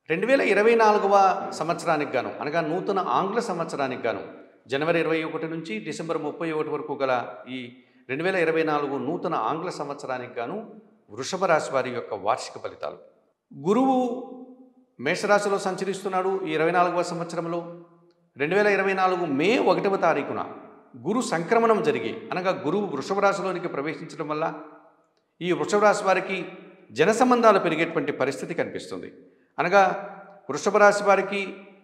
రెండు వేల ఇరవై నాలుగవ సంవత్సరానికి గాను అనగా నూతన ఆంగ్ల సంవత్సరానికి గాను జనవరి ఇరవై ఒకటి నుంచి డిసెంబర్ ముప్పై ఒకటి వరకు గల ఈ రెండు వేల ఇరవై నాలుగు నూతన ఆంగ్ల సంవత్సరానికి గాను వృషభ రాశి వారి యొక్క వార్షిక ఫలితాలు గురువు మేషరాశిలో సంచరిస్తున్నాడు ఈ ఇరవై నాలుగవ సంవత్సరంలో రెండు వేల ఇరవై నాలుగు మే ఒకటవ తారీఖున గురు సంక్రమణం జరిగి అనగా గురువు వృషభ రాశిలోనికి ప్రవేశించడం వల్ల ఈ వృషభ రాశి వారికి జన సంబంధాలు పెరిగేటువంటి పరిస్థితి కనిపిస్తుంది అనగా వృషభ రాశి వారికి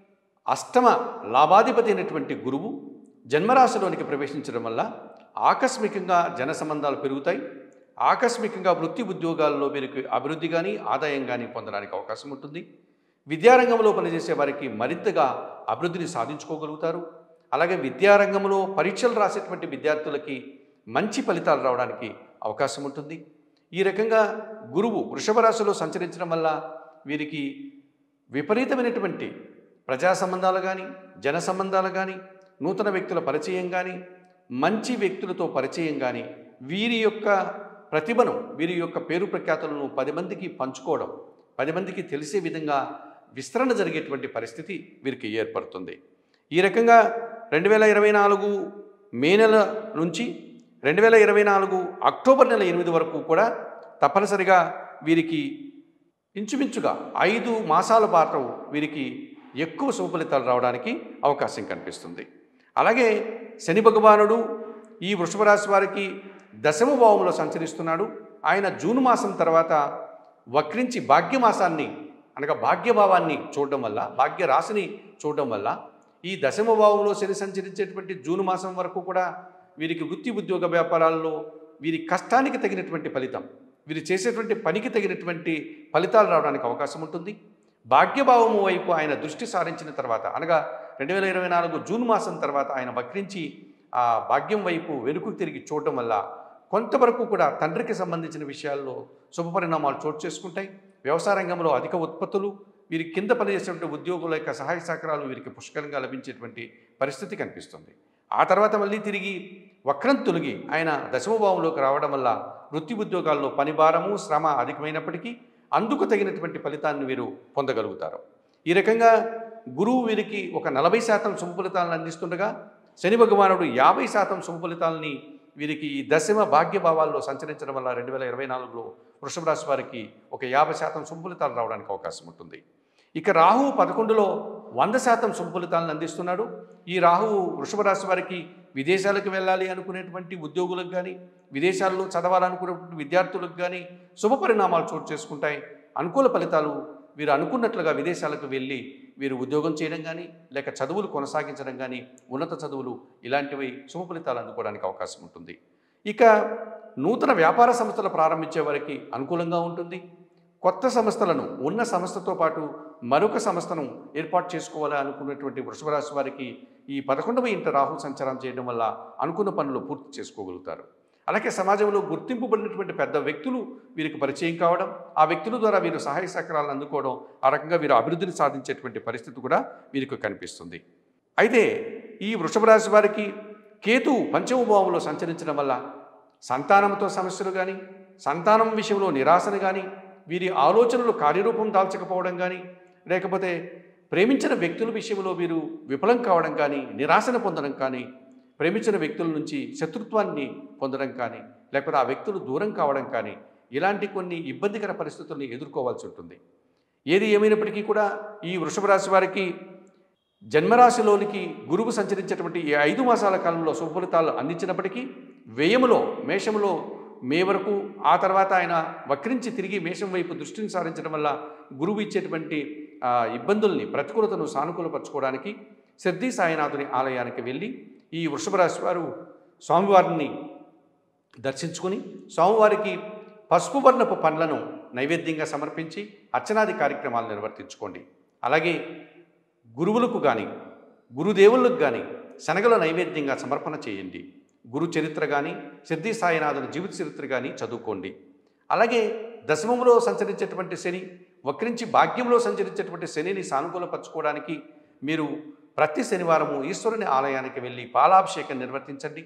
అష్టమ లాభాధిపతి అయినటువంటి గురువు జన్మరాశిలోనికి ప్రవేశించడం వల్ల ఆకస్మికంగా జన సంబంధాలు పెరుగుతాయి ఆకస్మికంగా వృత్తి ఉద్యోగాల్లో వీరికి అభివృద్ధి కానీ ఆదాయం కానీ పొందడానికి అవకాశం ఉంటుంది విద్యారంగంలో పనిచేసే వారికి మరింతగా అభివృద్ధిని సాధించుకోగలుగుతారు అలాగే విద్యారంగంలో పరీక్షలు రాసేటువంటి విద్యార్థులకి మంచి ఫలితాలు రావడానికి అవకాశం ఉంటుంది ఈ రకంగా గురువు వృషభ రాశిలో సంచరించడం వల్ల వీరికి విపరీతమైనటువంటి ప్రజా సంబంధాలు కానీ జన సంబంధాలు కానీ నూతన వ్యక్తుల పరిచయం కానీ మంచి వ్యక్తులతో పరిచయం కానీ వీరి యొక్క ప్రతిభను వీరి యొక్క పేరు ప్రఖ్యాతులను పది మందికి పంచుకోవడం పది మందికి తెలిసే విధంగా విస్తరణ జరిగేటువంటి పరిస్థితి వీరికి ఏర్పడుతుంది ఈ రకంగా రెండు వేల ఇరవై నాలుగు మే నెల నుంచి రెండు వేల ఇరవై నాలుగు అక్టోబర్ నెల ఎనిమిది వరకు కూడా తప్పనిసరిగా వీరికి ఇంచుమించుగా ఐదు మాసాల పాటు వీరికి ఎక్కువ శుభ ఫలితాలు రావడానికి అవకాశం కనిపిస్తుంది అలాగే శని భగవానుడు ఈ వృషభ రాశి వారికి దశమ భావంలో సంచరిస్తున్నాడు ఆయన జూన్ మాసం తర్వాత వక్రించి భాగ్యమాసాన్ని అనగా భాగ్యభావాన్ని చూడడం వల్ల భాగ్య రాశిని చూడడం వల్ల ఈ దశమ భావంలో శని సంచరించేటువంటి జూన్ మాసం వరకు కూడా వీరికి వృత్తి ఉద్యోగ వ్యాపారాల్లో వీరి కష్టానికి తగినటువంటి ఫలితం వీరు చేసేటువంటి పనికి తగినటువంటి ఫలితాలు రావడానికి అవకాశం ఉంటుంది భాగ్యభావము వైపు ఆయన దృష్టి సారించిన తర్వాత అనగా రెండు వేల ఇరవై నాలుగు జూన్ మాసం తర్వాత ఆయన వక్రించి ఆ భాగ్యం వైపు వెనుకకు తిరిగి చూడటం వల్ల కొంతవరకు కూడా తండ్రికి సంబంధించిన విషయాల్లో శుభ పరిణామాలు చోటు చేసుకుంటాయి వ్యవసాయ రంగంలో అధిక ఉత్పత్తులు వీరి కింద పనిచేసేటువంటి ఉద్యోగుల యొక్క సహాయ సహకారాలు వీరికి పుష్కలంగా లభించేటువంటి పరిస్థితి కనిపిస్తుంది ఆ తర్వాత మళ్ళీ తిరిగి వక్రం తొలగి ఆయన దశమభావంలోకి రావడం వల్ల వృత్తి ఉద్యోగాల్లో పని భారము శ్రమ అధికమైనప్పటికీ అందుకు తగినటువంటి ఫలితాన్ని వీరు పొందగలుగుతారు ఈ రకంగా గురువు వీరికి ఒక నలభై శాతం శుభ ఫలితాలను అందిస్తుండగా శని భగవానుడు యాభై శాతం శుభ ఫలితాలని వీరికి ఈ దశమ భాగ్యభావాల్లో సంచరించడం వల్ల రెండు వేల ఇరవై నాలుగులో వృషభ రాశి వారికి ఒక యాభై శాతం శుభ ఫలితాలు రావడానికి అవకాశం ఉంటుంది ఇక రాహువు పదకొండులో వంద శాతం శుభ ఫలితాలను అందిస్తున్నాడు ఈ రాహువు వృషభ రాశి వారికి విదేశాలకు వెళ్ళాలి అనుకునేటువంటి ఉద్యోగులకు కానీ విదేశాల్లో చదవాలనుకునేటువంటి విద్యార్థులకు కానీ శుభ పరిణామాలు చోటు చేసుకుంటాయి అనుకూల ఫలితాలు వీరు అనుకున్నట్లుగా విదేశాలకు వెళ్ళి వీరు ఉద్యోగం చేయడం కానీ లేక చదువులు కొనసాగించడం కానీ ఉన్నత చదువులు ఇలాంటివి శుభ ఫలితాలు అందుకోవడానికి అవకాశం ఉంటుంది ఇక నూతన వ్యాపార సంస్థలు ప్రారంభించే వారికి అనుకూలంగా ఉంటుంది కొత్త సంస్థలను ఉన్న సంస్థతో పాటు మరొక సంస్థను ఏర్పాటు చేసుకోవాలి అనుకున్నటువంటి వృషభ రాశి వారికి ఈ పదకొండవ ఇంట రాహు సంచారం చేయడం వల్ల అనుకున్న పనులు పూర్తి చేసుకోగలుగుతారు అలాగే సమాజంలో గుర్తింపుబడినటువంటి పెద్ద వ్యక్తులు వీరికి పరిచయం కావడం ఆ వ్యక్తుల ద్వారా వీరు సహాయ సహకారాలను అందుకోవడం ఆ రకంగా వీరు అభివృద్ధిని సాధించేటువంటి పరిస్థితి కూడా వీరికి కనిపిస్తుంది అయితే ఈ వృషభ రాశి వారికి కేతు పంచమ భావంలో సంచరించడం వల్ల సంతానంతో సమస్యలు కానీ సంతానం విషయంలో నిరాశను కానీ వీరి ఆలోచనలు కార్యరూపం దాల్చకపోవడం కానీ లేకపోతే ప్రేమించిన వ్యక్తుల విషయంలో వీరు విఫలం కావడం కానీ నిరాశను పొందడం కానీ ప్రేమించిన వ్యక్తుల నుంచి శత్రుత్వాన్ని పొందడం కానీ లేకపోతే ఆ వ్యక్తులు దూరం కావడం కానీ ఇలాంటి కొన్ని ఇబ్బందికర పరిస్థితుల్ని ఎదుర్కోవాల్సి ఉంటుంది ఏది ఏమైనప్పటికీ కూడా ఈ వృషభ రాశి వారికి జన్మరాశిలోనికి గురువు సంచరించేటువంటి ఈ ఐదు మాసాల కాలంలో శుభఫలితాలు అందించినప్పటికీ వ్యయములో మేషములో మే వరకు ఆ తర్వాత ఆయన వక్రించి తిరిగి మేషం వైపు దృష్టిని సారించడం వల్ల గురువు ఇచ్చేటువంటి ఆ, ఇబ్బందుల్ని ప్రతికూలతను సానుకూలపరచుకోవడానికి సిద్ధి సాయినాథుని ఆలయానికి వెళ్ళి ఈ వృషభ రాశి వారు స్వామివారిని దర్శించుకుని స్వామివారికి పసుపు వర్ణపు పండ్లను నైవేద్యంగా సమర్పించి అర్చనాది కార్యక్రమాలు నిర్వర్తించుకోండి అలాగే గురువులకు కానీ గురుదేవులకు కానీ శనగల నైవేద్యంగా సమర్పణ చేయండి గురు చరిత్ర కానీ సిద్ధి సాయినాథుని జీవిత చరిత్ర కానీ చదువుకోండి అలాగే దశమంలో సంచరించేటువంటి శని వక్రించి భాగ్యంలో సంచరించేటువంటి శనిని సానుకూలపరచుకోవడానికి మీరు ప్రతి శనివారము ఈశ్వరుని ఆలయానికి వెళ్ళి పాలాభిషేకం నిర్వర్తించండి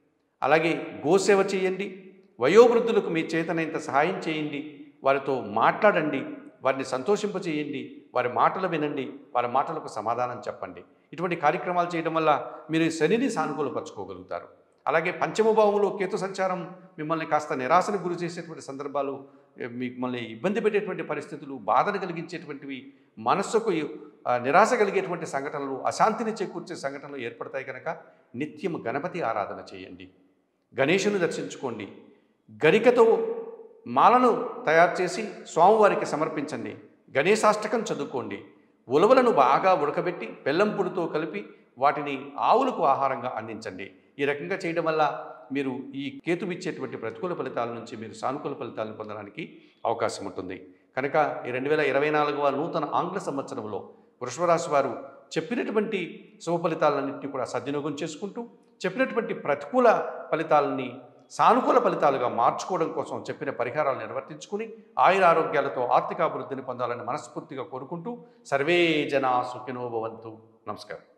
అలాగే గోసేవ చేయండి వయోవృద్ధులకు మీ చేతనైనంత సహాయం చేయండి వారితో మాట్లాడండి వారిని సంతోషింపచేయండి వారి మాటలు వినండి వారి మాటలకు సమాధానం చెప్పండి ఇటువంటి కార్యక్రమాలు చేయడం వల్ల మీరు ఈ శనిని సానుకూలపరచుకోగలుగుతారు అలాగే పంచమ భావంలో కేతు సంచారం మిమ్మల్ని కాస్త నిరాశను గురి చేసేటువంటి సందర్భాలు ఏ, మిమ్మల్ని ఇబ్బంది పెట్టేటువంటి పరిస్థితులు బాధను కలిగించేటువంటివి మనస్సుకు ఆ, నిరాశ కలిగేటువంటి సంఘటనలు అశాంతిని చేకూర్చే సంఘటనలు ఏర్పడతాయి కనుక నిత్యం గణపతి ఆరాధన చేయండి గణేషుని దర్శించుకోండి గరికతో మాలను తయారు చేసి స్వామివారికి సమర్పించండి గణేశాష్టకం చదువుకోండి ఉలవలను బాగా ఉడకబెట్టి బెల్లం పొడితో కలిపి వాటిని ఆవులకు ఆహారంగా అందించండి ఈ రకంగా చేయడం వల్ల మీరు ఈ కేతు ఇచ్చేటువంటి ప్రతికూల ఫలితాల నుంచి మీరు సానుకూల ఫలితాలను పొందడానికి అవకాశం ఉంటుంది కనుక ఈ రెండు వేల ఇరవై నాలుగవ నూతన ఆంగ్ల సంవత్సరంలో వృషభరాశి వారు చెప్పినటువంటి శుభ ఫలితాలన్నింటినీ కూడా సద్వినియోగం చేసుకుంటూ చెప్పినటువంటి ప్రతికూల ఫలితాలని సానుకూల ఫలితాలుగా మార్చుకోవడం కోసం చెప్పిన పరిహారాలు నిర్వర్తించుకుని ఆయుర ఆరోగ్యాలతో ఆర్థికాభివృద్ధిని పొందాలని మనస్ఫూర్తిగా కోరుకుంటూ సర్వే జనా సుఖినో భవంతు నమస్కారం